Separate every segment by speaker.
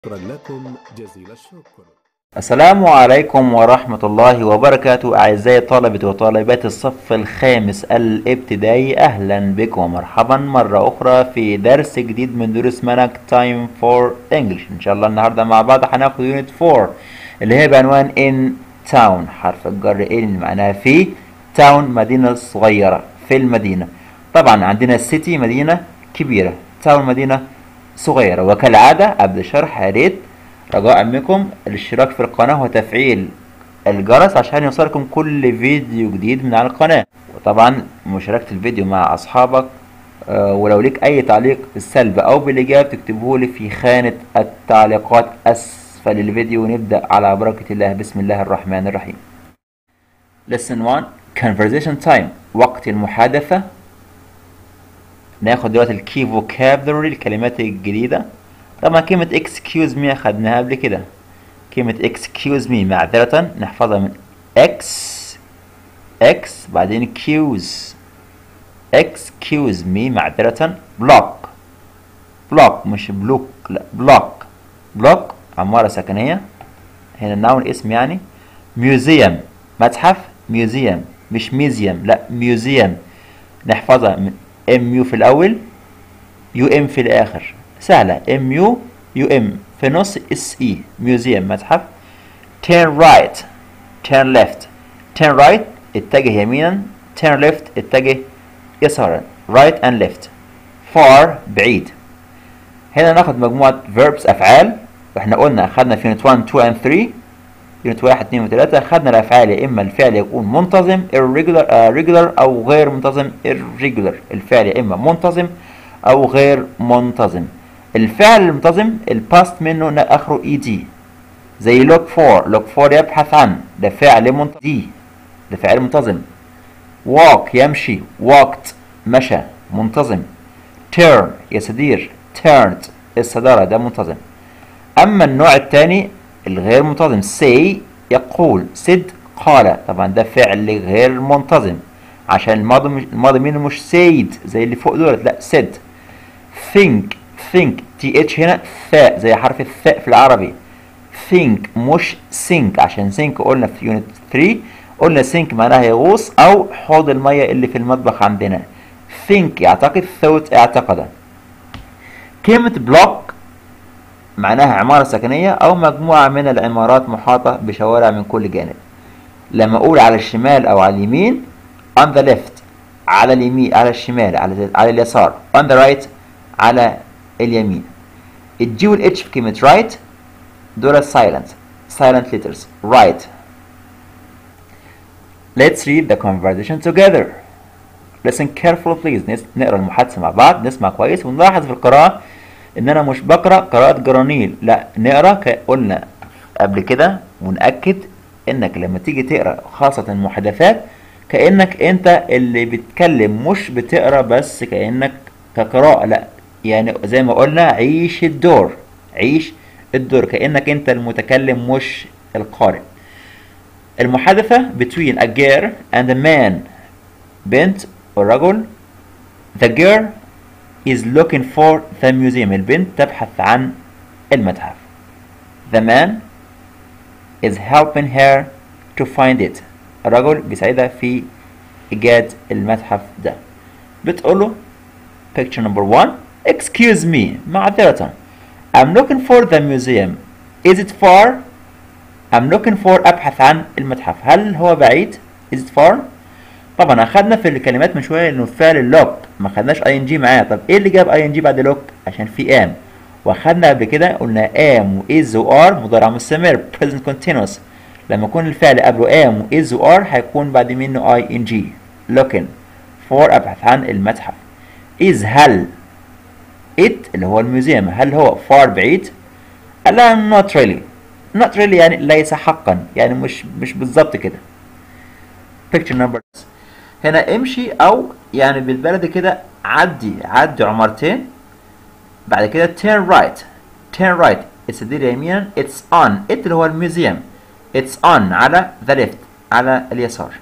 Speaker 1: شكرا لكم جزيل الشكر
Speaker 2: السلام عليكم ورحمة الله وبركاته أعزائي طلبة وطالبات الصف الخامس الابتدائي أهلا بكم ومرحبا مرة أخرى في درس جديد من دروس منهج Time for English إن شاء الله النهاردة مع بعض هناخد يونت 4 اللي هي بعنوان in town حرف الجر in معناها في town مدينة صغيرة في المدينة طبعا عندنا city مدينة كبيرة town مدينة صغيرة وكالعادة قبل الشرح يا ريت رجاء منكم الاشتراك في القناة وتفعيل الجرس عشان يوصلكم كل فيديو جديد من على القناة وطبعا مشاركة الفيديو مع أصحابك آه، ولو ليك أي تعليق بالسلب أو بالإيجاب تكتبه لي في خانة التعليقات أسفل الفيديو ونبدأ على بركة الله بسم الله الرحمن الرحيم Lesson 1 Conversation Time وقت المحادثة ناخد دلوقتي الكي vocabulary الكلمات الجديدة طبعا كلمة excuse me أخدناها قبل كده كلمة excuse me معذرة نحفظها من x x بعدين accuse excuse me معذرة block block مش بلوك لا block block عمارة سكنية هنا noun اسم يعني museum متحف museum مش museum لا museum نحفظها من mu في الأول um في الآخر سهلة ام يو يو ام في نص اس اي ميوزيوم متحف turn right turn left turn right اتجه يمينا turn left اتجه يسارا right and left far بعيد هنا ناخد مجموعة verbs أفعال واحنا قلنا أخدنا في unit 1 2 and 3 unit 1 2 و 3 أخدنا الأفعال يا إما الفعل يكون منتظم irregular uh, regular أو غير منتظم irregular الفعل يا إما منتظم أو غير منتظم الفعل المنتظم الباست منه اخره اي دي زي look for look for يبحث عن ده فعل منتظم دي ده فعل منتظم walk يمشي walked مشى منتظم turn يستدير turned الصدارة ده منتظم أما النوع الثاني الغير منتظم say يقول said قال طبعا ده فعل غير منتظم عشان الماضي مش الماضي منه مش said زي اللي فوق دولت لا said think think تي اتش هنا ثاء زي حرف الثاء في العربي think مش sink عشان sink قلنا في يونت 3 قلنا sink معناها يغوص او حوض المية اللي في المطبخ عندنا think يعتقد thought اعتقد كلمة block معناها عمارة سكنية او مجموعة من العمارات محاطة بشوارع من كل جانب لما اقول على الشمال او على اليمين on the left على اليمين على الشمال على على اليسار on the right على اليمين الجي والاتش في كلمة right دول silent silent letters right let's read the conversation together listen carefully please نس- نقرا المحادثة مع بعض نسمع كويس ونلاحظ في القراءة ان انا مش بقرا قراءة جرانيل لا نقرا ك- قلنا قبل كده ونأكد انك لما تيجي تقرا خاصة المحادثات كأنك انت اللي بتتكلم مش بتقرا بس كأنك كقراءة لا يعني زي ما قلنا عيش الدور عيش الدور كأنك انت المتكلم مش القارئ المحادثة between a girl and a man بنت ورجل the girl is looking for the museum البنت تبحث عن المتحف the man is helping her to find it الرجل بيساعدها في إيجاد المتحف ده بتقوله picture number one excuse me معذرة I'm looking for the museum is it far I'm looking for أبحث عن المتحف هل هو بعيد is it far طبعا أخدنا في الكلمات من شوية إنه فعل look ما خدناش ing معاه طب إيه اللي جاب ing بعد look عشان في am واخدنا قبل كده قلنا am و is و are مضارع مستمر present continuous لما يكون الفعل قبله am و is و are هيكون بعد منه ing looking for أبحث عن المتحف is هل it اللي هو الميوزيوم هل هو far بعيد؟ قال لها not really not really يعني ليس حقا يعني مش مش بالظبط كده picture number هنا امشي او يعني بالبلدي كده عدي عدي عمارتين بعد كده turn right turn right استدير يمينا it's on it اللي هو الميوزيوم it's on على the left على اليسار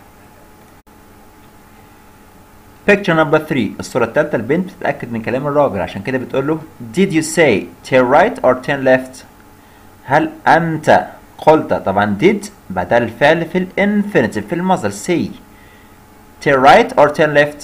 Speaker 2: picture number 3 الصورة الثالثة البنت بتتأكد من كلام الراجل عشان كده بتقول له did you say turn right or turn left هل أنت قلت طبعا did بدل الفعل في الانفينيتيف في المصدر say turn right or turn left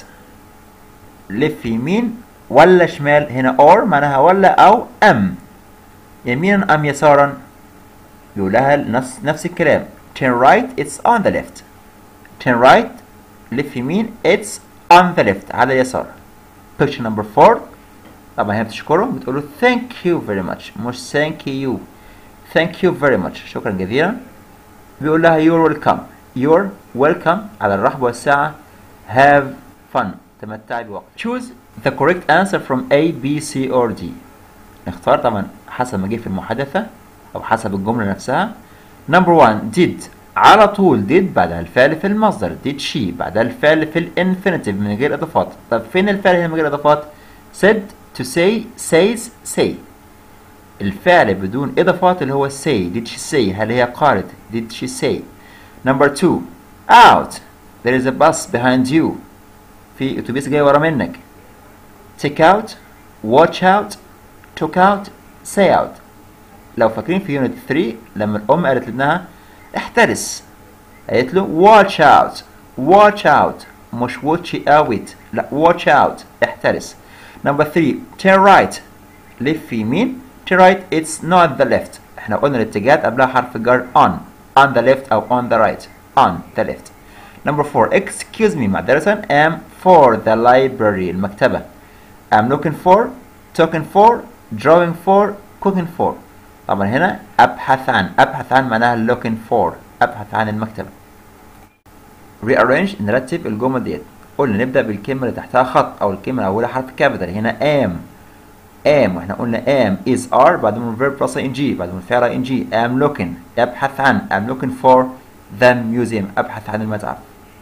Speaker 2: لف يمين ولا شمال هنا or معناها ولا أو أم يمينا أم يسارا يقول لها نفس نفس الكلام turn right it's on the left turn right لف يمين it's on the left على اليسار picture number 4 طبعا هي بتشكره بتقول له thank you very much مش thank you thank you very much شكرا جزيلا بيقول لها you're welcome you're welcome على الرحب والسعة have fun تمتعي بوقت choose the correct answer from A B C or D نختار طبعا حسب ما جه في المحادثة أو حسب الجملة نفسها number one did على طول did بعدها الفعل في المصدر did she بعدها الفعل في الانفينيتيف من غير إضافات طب فين الفعل هنا من غير إضافات said to say says say الفعل بدون إضافات اللي هو say did she say هل هي قالت did she say number two out there is a bus behind you في أتوبيس جاي ورا منك take out watch out took out say out لو فاكرين في يونت 3 لما الأم قالت لابنها احترس قالت له watch out watch out مش watch out لا watch out احترس number 3 turn right لف يمين turn right it's not the left احنا قلنا الاتجاهات قبلها حرف الجر on on the left أو on the right on the left number 4 excuse me معذرة am for the library المكتبة I'm looking for talking for drawing for cooking for طبعا هنا أبحث عن أبحث عن معناها looking for أبحث عن المكتبة rearrange نرتب الجمل ديت قلنا نبدأ بالكلمة اللي تحتها خط أو الكلمة اللي أولها حرف كابيتال هنا am am واحنا قلنا am is are بعد من verb plus ing بعد من فعل ing am looking أبحث عن I'm looking for the museum أبحث عن المتحف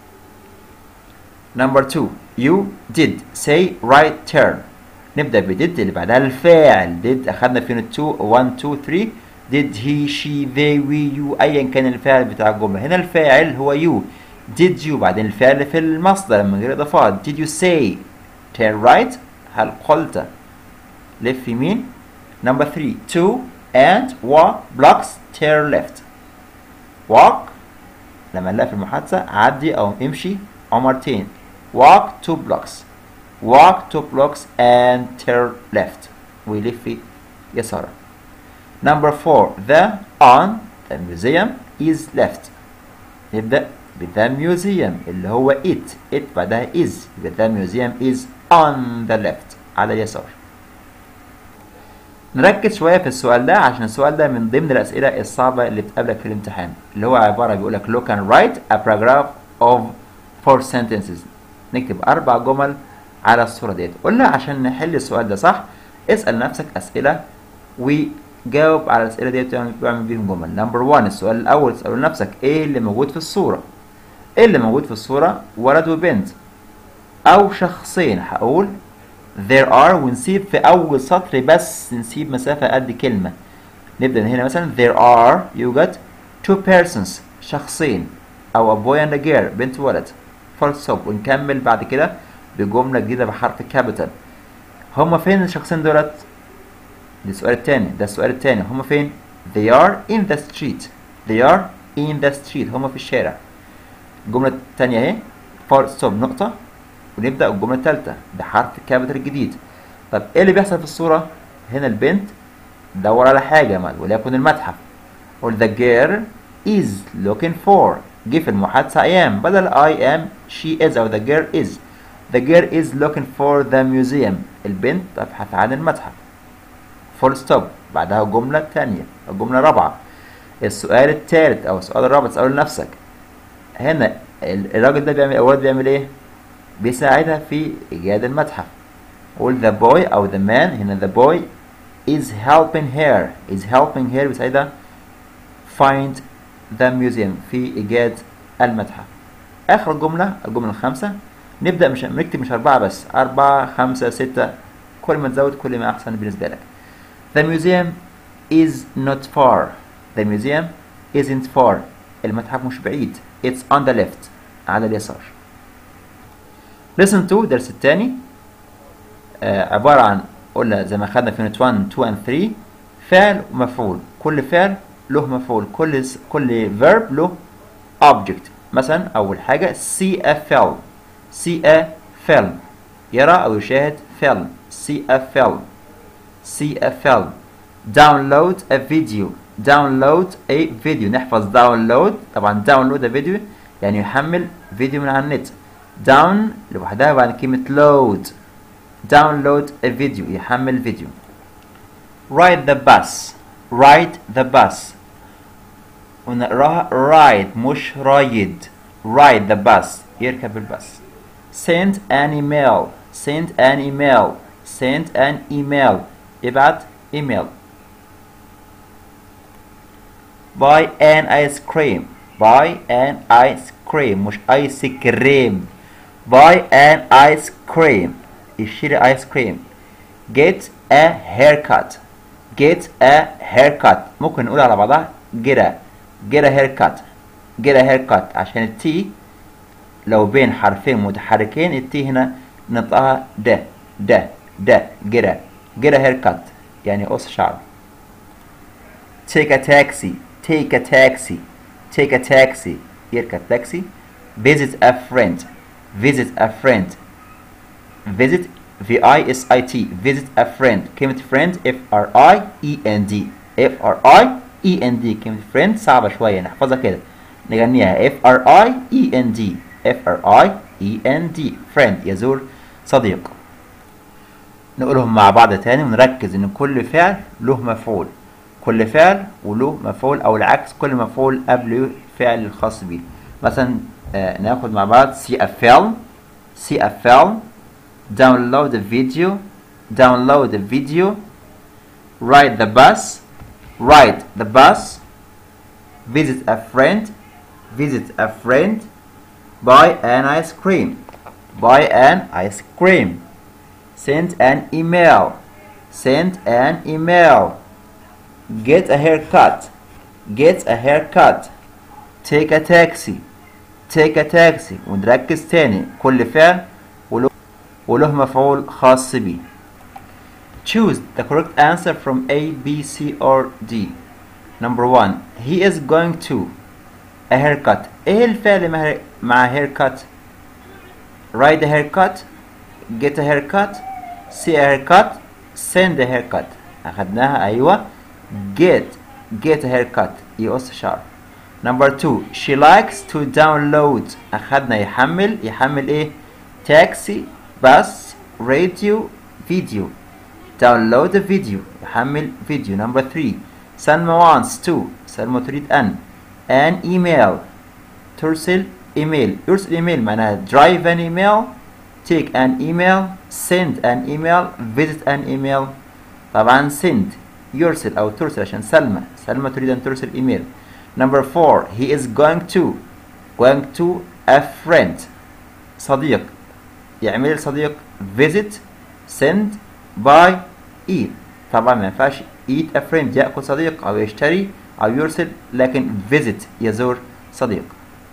Speaker 2: number two you did say right turn نبدأ ب did اللي بعدها الفاعل did أخدنا في unit 2 1 2 3 did he she they we you أيا كان الفاعل بتاع الجملة هنا الفاعل هو you did you بعدين الفعل في المصدر من غير إضافات did you say turn right هل قلت لف يمين number 3 two and walk blocks turn left walk لما نلاقي في المحادثة عدي أو امشي عمرتين walk two blocks walk two blocks and turn left ويلف يسارا number four the on the museum is left نبدأ ب the museum اللي هو it it بعدها is يبقى the museum is on the left على اليسار نركز شوية في السؤال ده عشان السؤال ده من ضمن الأسئلة الصعبة اللي بتقابلك في الامتحان اللي هو عبارة بيقول لك look and write a paragraph of four sentences نكتب أربع جمل على الصورة ديت قلنا عشان نحل السؤال ده صح اسأل نفسك أسئلة وجاوب على الأسئلة ديت واعمل بيهم جمل نمبر 1 السؤال الأول تسأله لنفسك إيه اللي موجود في الصورة إيه اللي موجود في الصورة ولد وبنت أو شخصين هقول there are ونسيب في أول سطر بس نسيب مسافة قد كلمة نبدأ من هنا مثلا there are يوجد two persons شخصين أو a boy and a girl بنت وولد full stop ونكمل بعد كده بجملة جديدة بحرف كابيتال هما فين الشخصين دولت؟ ده السؤال التاني ده السؤال التاني هما فين؟ they are in the street they are in the street هما في الشارع الجملة التانية اهي full stop نقطة ونبدأ الجملة التالتة بحرف كابيتال الجديد طب ايه اللي بيحصل في الصورة؟ هنا البنت دور على حاجة وليكن المتحف قول the girl is looking for جه في المحادثة I am بدل I am she is أو the girl is the girl is looking for the museum البنت تبحث عن المتحف full stop بعدها جملة تانية الجملة الرابعة السؤال الثالث أو السؤال الرابع تسأله لنفسك هنا الراجل ده بيعمل الولد بيعمل إيه؟ بيساعدها في إيجاد المتحف قول the boy أو the man هنا the boy is helping her is helping her بيساعدها find the museum في إيجاد المتحف آخر جملة الجملة الخامسة نبدأ مش نكتب مش أربعة بس أربعة خمسة ستة كل ما تزود كل ما أحسن بالنسبة لك The museum is not far The museum isn't far المتحف مش بعيد It's on the left على اليسار Listen to درس الثاني آه عبارة عن قلنا زي ما خدنا في unit 1 2 and 3 فعل ومفعول كل فعل له مفعول كل كل verb له object مثلا أول حاجة see a film see a film يرى أو يشاهد فيلم see a film see a film download a video download a video نحفظ download طبعا download a video يعني يحمل فيديو من على النت down لوحدها بعد كلمة load download a video يحمل فيديو ride the bus ride the bus ونقراها ride مش رايد ride the bus يركب الباص send an email send an email send an email ابعت email buy an ice cream buy an ice cream مش ice cream buy an ice cream اشتري ice cream get a haircut get a haircut ممكن نقول على بعضها get a get a haircut get a haircut عشان التي لو بين حرفين متحركين التي هنا نطقها د د د get a get a haircut يعني قص شعر take a taxi take a taxi take a taxi يركب تاكسي visit a friend visit a friend visit v i s i t visit a friend كلمة friend f r i e n d f r i e n d كلمة friend صعبة شوية نحفظها كده نغنيها f r i e n d f r i e n d friend يزور صديق نقولهم مع بعض تاني ونركز ان كل فعل له مفعول كل فعل وله مفعول او العكس كل مفعول قبله فعل الخاص بيه مثلا آه ناخد مع بعض see a film see a film download the video download the video ride the bus ride the bus visit a friend visit a friend buy an ice cream buy an ice cream send an email send an email get a haircut get a haircut take a taxi take a taxi ونركز تاني كل فعل وله, وله مفعول خاص بيه choose the correct answer from A, B, C or D number one he is going to a haircut ايه الفعل مع, مع haircut ride a haircut get a haircut see a haircut send a haircut أخدناها أيوة get get a haircut يقص شعر number two she likes to download أخدنا يحمل يحمل إيه taxi bus radio video download the video يحمل فيديو number three سلمى wants to سلمى تريد أن an email ترسل ايميل يرسل ايميل معناها drive an email take an email send an email visit an email طبعا send يرسل او ترسل عشان سلمى سلمى تريد ان ترسل ايميل number four he is going to going to a friend صديق يعمل صديق visit send buy eat طبعا ما ينفعش eat a friend يأكل صديق او يشتري او يرسل لكن visit يزور صديق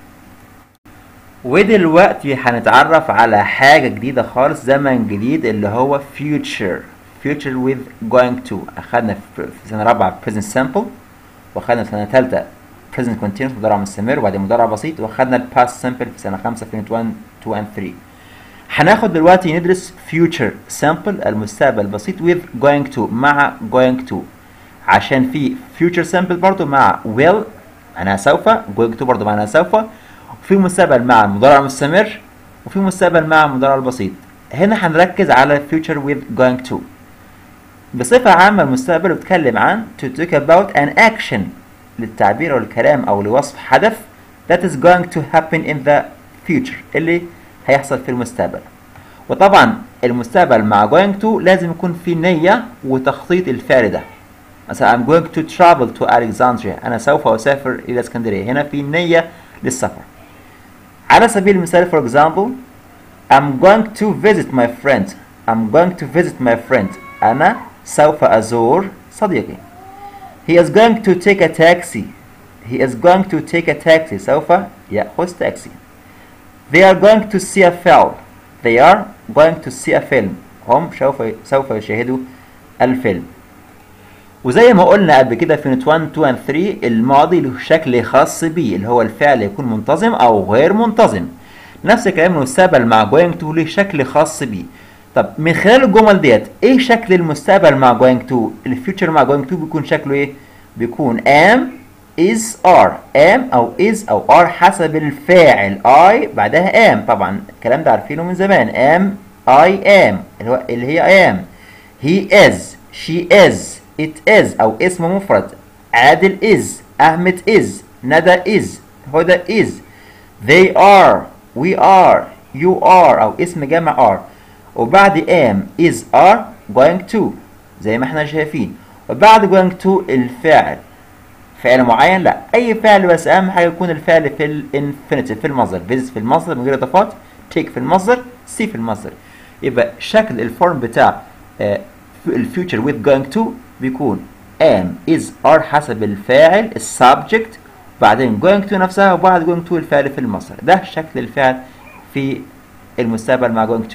Speaker 2: ودلوقتي هنتعرف على حاجة جديدة خالص زمن جديد اللي هو future future with going to أخدنا في سنة رابعة present simple وأخدنا في سنة تالتة present continuous مضارع مستمر وبعدين مضارع بسيط وأخدنا ال past simple في سنة خمسة في unit 1 2 and 3 هناخد دلوقتي ندرس future simple المستقبل البسيط with going to مع going to عشان في future simple برضو مع will معناها سوف going to برضو معناها سوف وفي مستقبل مع المضارع المستمر وفي مستقبل مع المضارع البسيط هنا هنركز على future with going to بصفة عامة المستقبل بيتكلم عن to talk about an action للتعبير أو الكلام أو لوصف حدث that is going to happen in the future اللي هيحصل في المستقبل وطبعا المستقبل مع going to لازم يكون في نية وتخطيط الفعل ده مثلا I'm going to travel to Alexandria أنا سوف أسافر إلى اسكندرية هنا في نية للسفر على سبيل المثال for example I'm going to visit my friend I'm going to visit my friend أنا سوف أزور صديقي He is going to take a taxi He is going to take a taxi سوف يأخذ تاكسي They are going to see a film They are going to see a film هم سوف سوف يشاهدوا الفيلم وزي ما قلنا قبل كده في نوت 1 2 and 3 الماضي له شكل خاص بيه اللي هو الفعل يكون منتظم او غير منتظم نفس الكلام المستقبل مع going to له شكل خاص بيه طب من خلال الجمل ديت ايه شكل المستقبل مع going to الفيوتشر مع going to بيكون شكله ايه بيكون am is are am او is او are حسب الفاعل I بعدها am طبعا الكلام ده عارفينه من زمان am I am اللي هو اللي هي am he is she is it is او اسم مفرد عادل is احمد is ندى is هدى is they are we are you are او اسم جمع are وبعد am is are going to زي ما احنا شايفين وبعد going to الفعل فعل معين لا اي فعل بس اهم حاجه يكون الفعل في الانفينيتيف في المصدر visit في المصدر من غير اضافات take في المصدر see في المصدر يبقى شكل الفورم بتاع الفيوتشر with going to بيكون am is are حسب الفاعل السبجكت بعدين going to نفسها وبعد going to الفعل في المصدر ده شكل الفعل في المستقبل مع going to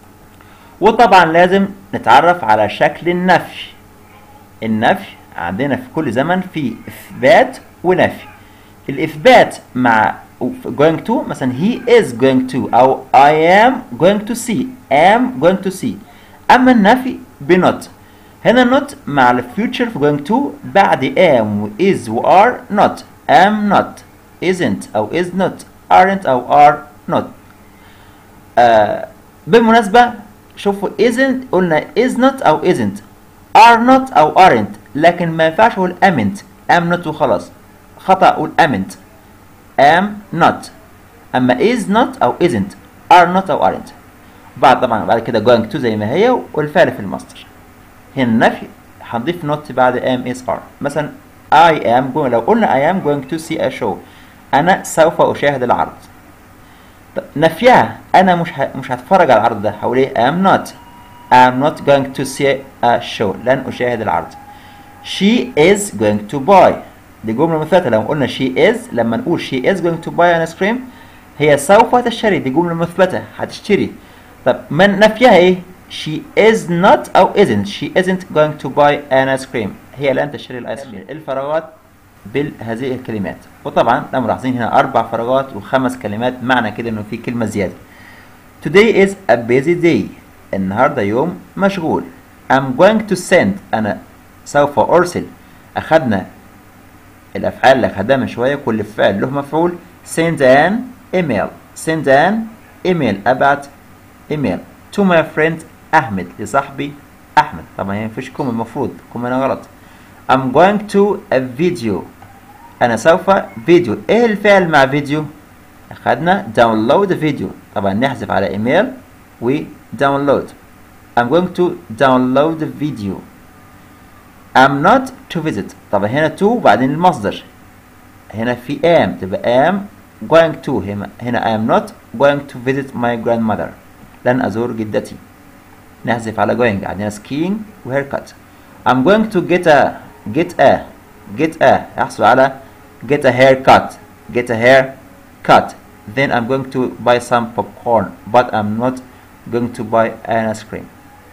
Speaker 2: وطبعا لازم نتعرف على شكل النفي النفي عندنا في كل زمن في اثبات ونفي الاثبات مع going to مثلا he is going to او I am going to see am going to see اما النفي بنوت هنا not مع الفيوتشر في going to بعد am و is و are not am not isn't او is not aren't او are not آه بالمناسبة شوفوا isn't قلنا is not او isn't are not او aren't لكن ما ينفعش اقول amn't am not وخلاص خطأ اقول amn't am not اما is not او isn't are not او aren't بعد طبعا بعد كده going to زي ما هي والفعل في المصدر هنا النفي هنضيف not بعد am is are مثلا I am going لو قلنا I am going to see a show انا سوف اشاهد العرض طب نفيها انا مش ه... مش هتفرج على العرض ده هقول ايه am not I'm not going to see a show لن اشاهد العرض she is going to buy دي جملة مثبتة لو قلنا she is لما نقول she is going to buy an ice cream هي سوف تشتري دي جملة مثبتة هتشتري طب من نفيها ايه she is not او isn't she isn't going to buy an ice cream هي لن تشتري الايس كريم الفراغات بهذه الكلمات وطبعا لو ملاحظين هنا اربع فراغات وخمس كلمات معنى كده انه في كلمة زيادة today is a busy day النهارده يوم مشغول I'm going to send أنا سوف أرسل أخدنا الأفعال اللي أخدناها من شوية كل فعل له مفعول send an email send an email أبعت email to my friend أحمد لصاحبي أحمد طبعا هي مفيش كوم المفروض كوم هنا غلط I'm going to a video أنا سوف فيديو إيه الفعل مع فيديو أخدنا download فيديو طبعا نحذف على ايميل و download I'm going to download the video I'm not to visit طبعا هنا to وبعدين المصدر هنا في am تبقى am going to هنا, هنا I am not going to visit my grandmother لن أزور جدتي نحذف على going عندنا skiing و haircut I'm going to get a get a get a يحصل على get a haircut get a haircut then I'm going to buy some popcorn but I'm not going to buy an ice cream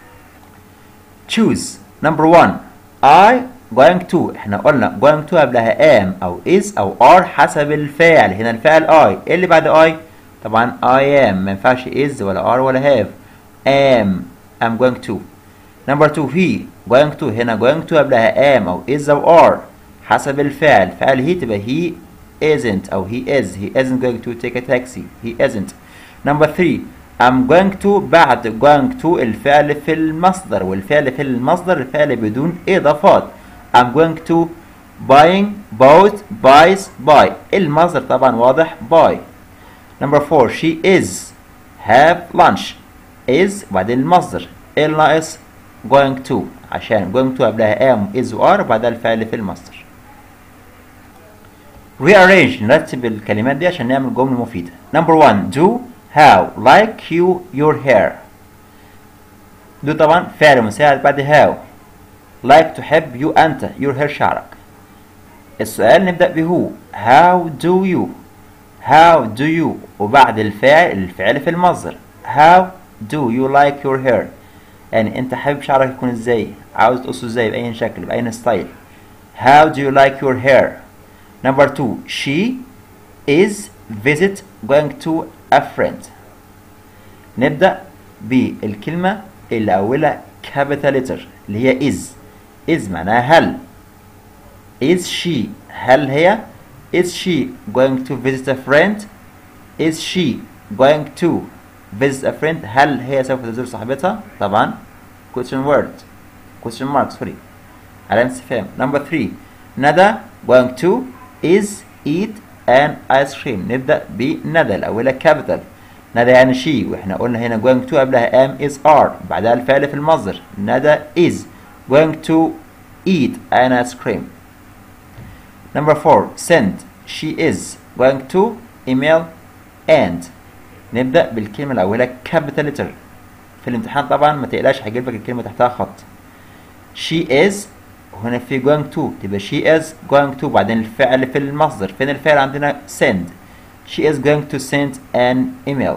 Speaker 2: choose number one I going to احنا قلنا going to قبلها am او is او are حسب الفاعل هنا الفاعل I ايه اللي بعد I طبعا I am ما ينفعش is ولا are ولا have am I'm going to number two he going to هنا going to قبلها am او is او are حسب الفعل فعل he تبقى he isn't أو he is he isn't going to take a taxi he isn't number three I'm going to بعد going to الفعل في المصدر والفعل في المصدر الفعل بدون إضافات I'm going to buying bought buys buy المصدر طبعا واضح buy number four she is have lunch is وبعدين المصدر إيه الناقص going to عشان going to قبلها am is و are وبعدها الفعل في المصدر rearrange نرتب الكلمات دي عشان نعمل جملة مفيدة number one do how like you your hair do طبعا فعل مساعد بعد how like تحب you أنت your hair شعرك السؤال نبدأ بهو how do you how do you وبعد الفعل الفعل في المصدر how do you like your hair يعني انت حابب شعرك يكون ازاي عاوز تقصه ازاي باي شكل باي ستايل how do you like your hair number two she is visit going to a friend نبدأ بالكلمة اللي أولها capital letter اللي هي is is معناها هل is she هل هي is she going to visit a friend is she going to visit a friend هل هي سوف تزور صاحبتها طبعا question word question mark sorry علامة استفهام number three ندى going to is eat an ice cream نبدأ بندى الأولى capital ندى يعني she واحنا قلنا هنا going to قبلها am is are بعدها الفعل في المصدر ندى is going to eat an ice cream number four send she is going to email and نبدأ بالكلمة الأولى capital letter في الامتحان طبعا ما تقلقش هيجيب لك الكلمة تحتها خط she is هنا في going to تبقى she is going to بعدين الفعل في المصدر فين الفعل عندنا send she is going to send an email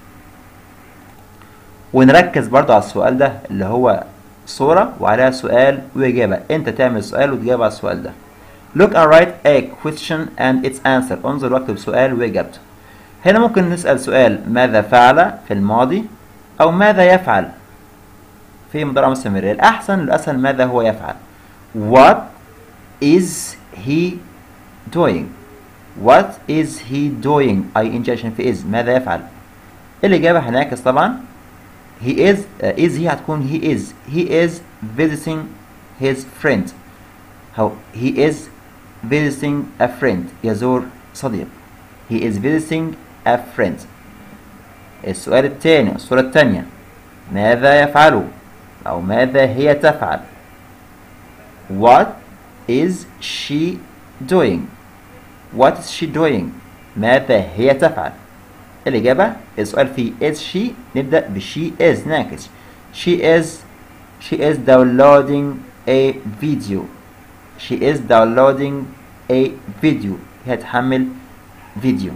Speaker 2: ونركز برضو على السؤال ده اللي هو صورة وعليها سؤال وإجابة أنت تعمل سؤال وتجاوب على السؤال ده look and write a question and its answer انظر واكتب سؤال وإجابته هنا ممكن نسأل سؤال ماذا فعل في الماضي أو ماذا يفعل في مضارع مستمر الأحسن الأسهل ماذا هو يفعل what is he doing what is he doing ing عشان في is ماذا يفعل الإجابة هنعكس طبعا he is uh, is هي هتكون he is he is visiting his friend how he is visiting a friend يزور صديق he is visiting a friend السؤال الثاني الصورة الثانية ماذا يفعل أو ماذا هي تفعل what is she doing what is she doing ماذا هي تفعل الإجابة السؤال فيه is she نبدأ ب she is نعكس she is she is downloading a video she is downloading a video هي تحمل فيديو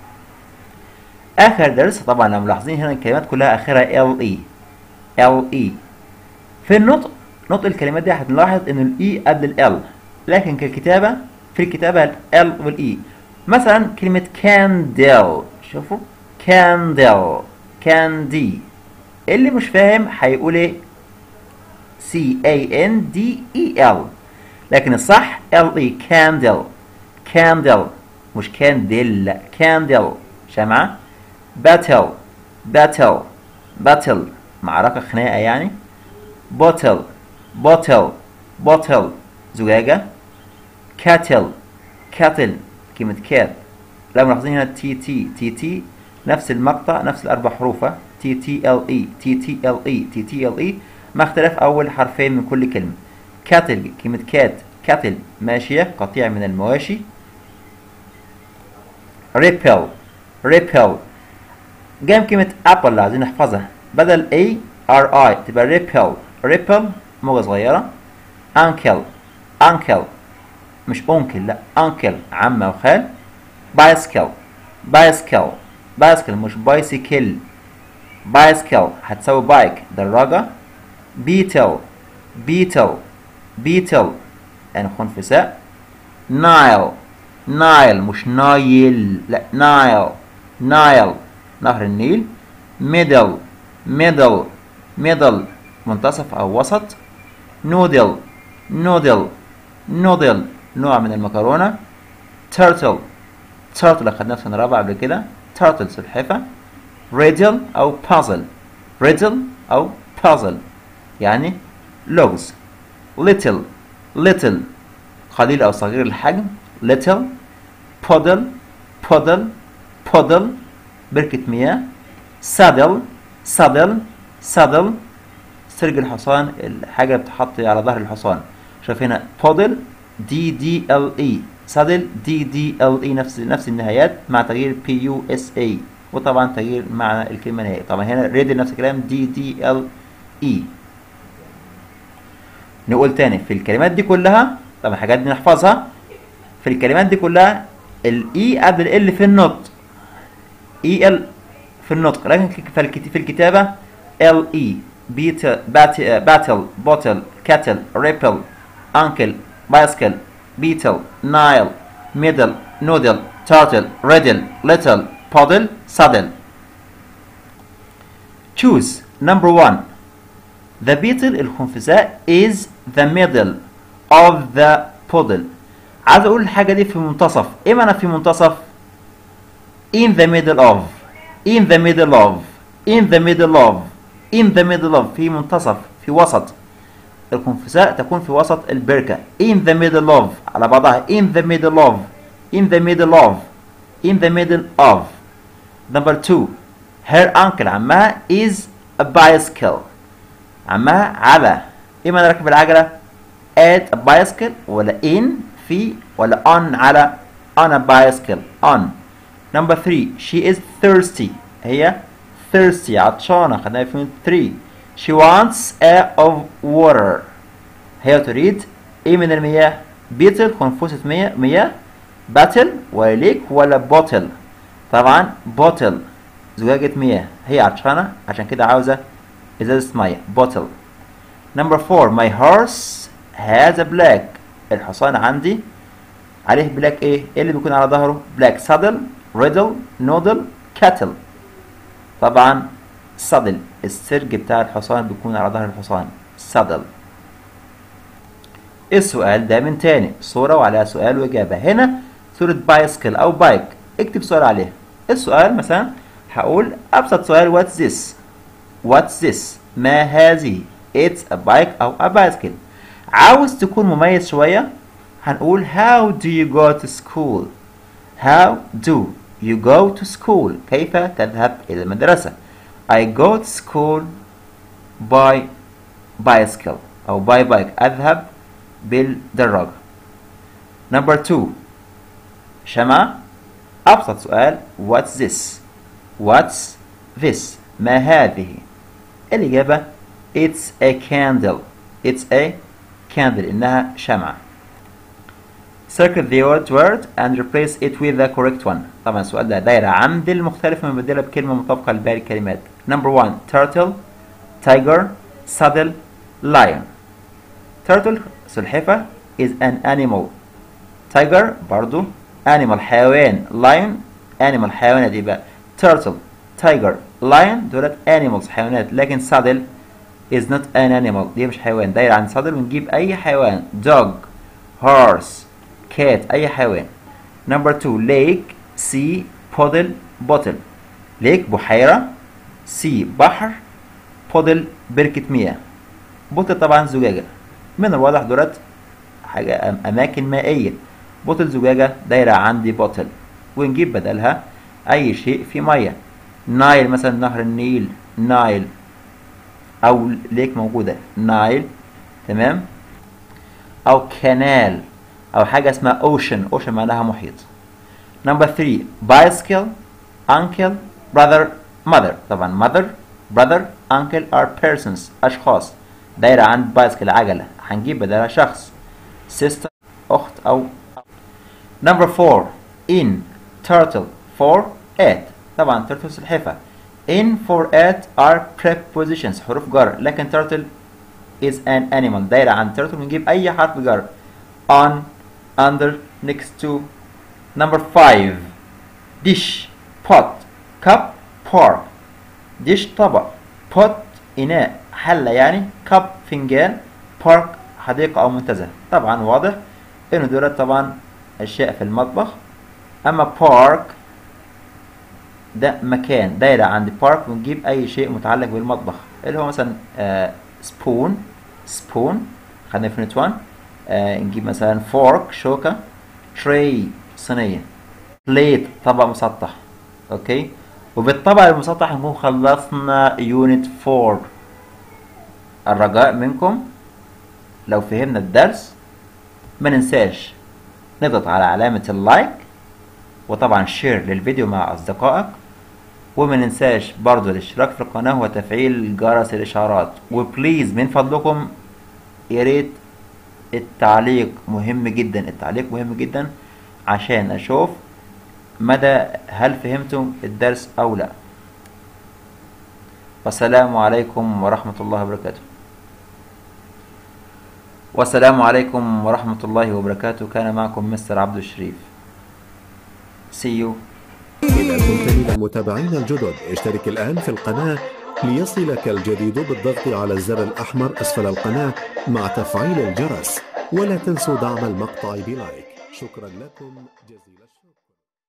Speaker 2: آخر درس طبعا لو ملاحظين هنا الكلمات كلها آخرها LE LE في النطق نطق الكلمات دي هنلاحظ إن الإي قبل الإل لكن كالكتابة في الكتابة ال والإي مثلا كلمة candle شوفوا candle candy اللي مش فاهم هيقول ايه C A N D E L لكن الصح L E candle candle مش candle لا candle شمعة battle battle battle معركة خناقة يعني bottle bottle bottle زجاجة cattle cattle كلمة كات لا ملاحظين هنا تي تي تي تي نفس المقطع نفس الأربع حروف تي تي ال اي تي تي ال اي تي تي ال اي مع اختلاف أول حرفين من كل كلمة كاتل كلمة كات كاتل ماشية قطيع من المواشي ريبل ريبل جاي كلمة أبل اللي عايزين نحفظها بدل A R I تبقى ريبل ريبل موجة صغيرة أنكل أنكل مش أنكل لا أنكل عمة وخال بايسكل بايسكل بايسكل مش بايسيكل بايسكل هتساوي بايك دراجة بيتل بيتل بيتل يعني خنفساء نايل نايل مش نايل لا نايل نايل نهر النيل ميدل ميدل ميدل منتصف أو وسط نودل نودل نودل نوع من المكرونة تيرتل تيرتل أخدناه في سنة رابعة قبل كده تيرتل سلحفة ريدل أو بازل ريدل أو بازل يعني لغز little little قليل أو صغير الحجم little puddle puddle puddle بركة مياه saddle saddle saddle سرج الحصان الحاجة بتحط على ظهر الحصان شوف هنا puddle دي دي ال اي saddle دي دي ال اي نفس نفس النهايات مع تغيير بي يو اس اي وطبعا تغيير معنى الكلمة النهائية طبعا هنا ريدل نفس الكلام دي دي ال اي نقول تاني في الكلمات دي كلها طبعا الحاجات دي نحفظها في الكلمات دي كلها الاي قبل ال في النطق اي ال في النطق لكن في الكتابة ال اي beetle, battle, battle, bottle, kettle, ripple, uncle, bicycle, beetle, Nile, middle, noodle, turtle, riddle, little, puddle, saddle. Choose number one. The beetle الخنفساء is the middle of the puddle. عايز اقول الحاجة دي في منتصف. ايه معنى في منتصف؟ in the middle of in the middle of in the middle of in the middle of في منتصف في وسط الخنفساء تكون في وسط البركة in the middle of على بعضها in the middle of in the middle of in the middle of number two her uncle عمها is a bicycle عمها على ايه معنى راكب العجلة at a bicycle ولا in في ولا on على on a bicycle on number three she is thirsty هي thirsty عطشانة خدناها في 3 she wants a of water هي تريد ايه من المياه بيتل خنفسة مياه مياه باتل ولا ليك ولا بوتل طبعا بوتل زجاجة مياه هي عطشانة عشان كده عاوزة ازازة مياه بوتل number four my horse has a black الحصان عندي عليه بلاك ايه ايه اللي بيكون على ظهره بلاك saddle riddle noodle cattle طبعا saddle السرج بتاع الحصان بيكون على ظهر الحصان saddle السؤال ده من تاني صورة وعليها سؤال وإجابة هنا صورة بايسكل أو بايك اكتب سؤال عليها السؤال مثلا هقول أبسط سؤال what's this what's this ما هذه it's a bike أو a bicycle عاوز تكون مميز شوية هنقول how do you go to school how do you go to school كيف تذهب إلى المدرسة I go to school by bicycle أو by bike أذهب بالدراجة number two شمع أبسط سؤال what's this what's this ما هذه الإجابة it's a candle it's a candle إنها شمعة circle the odd word and replace it with the correct one طبعا السؤال ده دايرة عند المختلفة مبدلة بكلمة مطابقة لباقي الكلمات number one turtle tiger saddle lion turtle سلحفة is an animal tiger برضو animal حيوان lion animal حيوانات يبقى turtle tiger lion دولت animals حيوانات لكن saddle is not an animal دي مش حيوان داير عن saddle ونجيب أي حيوان dog horse cat أي حيوان number two lake sea puddle bottle lake بحيرة sea بحر puddle بركة مياه بوتل طبعا زجاجة من الواضح دولت حاجة أماكن مائية بوتل زجاجة دايرة عندي بوتل ونجيب بدلها أي شيء في مية نايل مثلا نهر النيل نايل أو ليك موجودة نايل تمام أو كانال أو حاجة اسمها أوشن أوشن معناها محيط نمبر 3 bicycle uncle brother mother طبعا mother brother uncle are persons أشخاص دايرة عند بايسكل عجلة هنجيب بدلها شخص sister أخت أو number 4 in turtle for at طبعا turtle سلحفة in for at are prepositions حروف جر لكن turtle is an animal دايرة عن turtle بنجيب أي حرف جر on under next to number 5 dish pot cup fork dish طبق pot إناء حلة يعني cup فنجان park حديقة أو منتزه طبعا واضح إنه دولت طبعا أشياء في المطبخ أما park ده مكان دايرة عند بارك ونجيب أي شيء متعلق بالمطبخ اللي هو مثلا سبون سبون خدنا في نت 1 آه نجيب مثلا فورك شوكة تري صينية بليت طبق مسطح اوكي وبالطبق المسطح نكون خلصنا يونت 4 الرجاء منكم لو فهمنا الدرس ما ننساش نضغط على علامة اللايك وطبعا شير للفيديو مع أصدقائك وما ننساش برضو الاشتراك في القناة وتفعيل جرس الإشعارات وبليز من فضلكم يا ريت التعليق مهم جدا التعليق مهم جدا عشان أشوف مدى هل فهمتم الدرس أو لا والسلام عليكم ورحمة الله وبركاته والسلام عليكم ورحمة الله وبركاته كان معكم مستر عبد الشريف See you
Speaker 1: إذا كنت من المتابعين الجدد اشترك الآن في القناة ليصلك الجديد بالضغط على الزر الأحمر أسفل القناة مع تفعيل الجرس ولا تنسوا دعم المقطع بلايك شكرا لكم جزيلا